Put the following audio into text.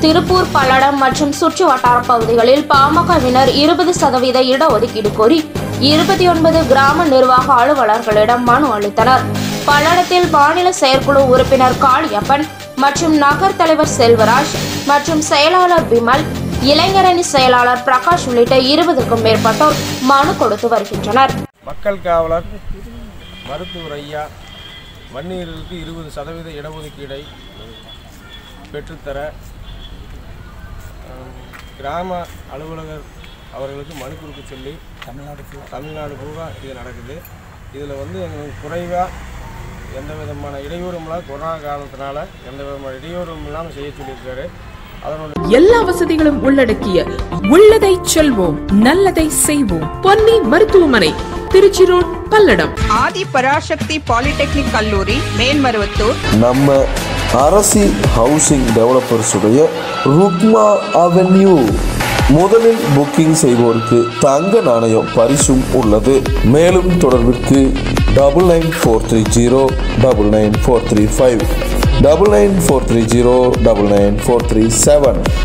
திருப்பூர் பல்லடம் மற்றும் சுற்று வட்டார பகுதிகளில் பாமகவினர் இருபது சதவீத இடஒதுக்கீடு கோரி இருபத்தி ஒன்பது கிராம நிர்வாக அலுவலர்களிடம் மனு அளித்தனர் பல்லடத்தில் மாநில செயற்குழு உறுப்பினர் காளியப்பன் மற்றும் நகர் தலைவர் செல்வராஜ் மற்றும் செயலாளர் விமல் இளைஞரணி செயலாளர் பிரகாஷ் உள்ளிட்ட இருபதுக்கும் மேற்பட்டோர் மனு கொடுத்து வருகின்றனர் மக்கள் காவலர் மருத்துவர் ஐயா வன்னியர்களுக்கு இருபது சதவீத இடஒதுக்கீடை பெற்றுத்தர அஹ், கிராம அலுவலகர் அவர்களுக்கு மனு கொடுக்க சொல்லி தமிழ்நாடு தமிழ்நாடு பூரா இது நடக்குது இதில் வந்து எங்களுக்கு குறைவாக எந்த விதமான இடையூறும் இல்லாத கொரோனா காலத்தினால எந்த விதமான இடையூறும் இல்லாமல் செய்ய சொல்லியிருக்காரு அதனுடைய எல்லா வசதிகளும் உள்ளடக்கிய உள்ளதை செல்வோம் நல்லதை செய்வோம் பொன்னி மருத்துவமனை திருச்சி ரோட் பல்லடம் ஆதி பராசக்தி பாலிடெக்னிக் கல்லூரி மேல்மருவத்தூர் நம்ம அரசி ஹவுசிங் டெவலப்பர்ஸுடைய ருக்மா அவென்யூ முதலில் புக்கிங் செய்வோருக்கு தங்க நாணயம் பரிசும் உள்ளது மேலும் தொடர்பிற்கு double nine four three zero double nine four three five double nine four three zero double nine four three seven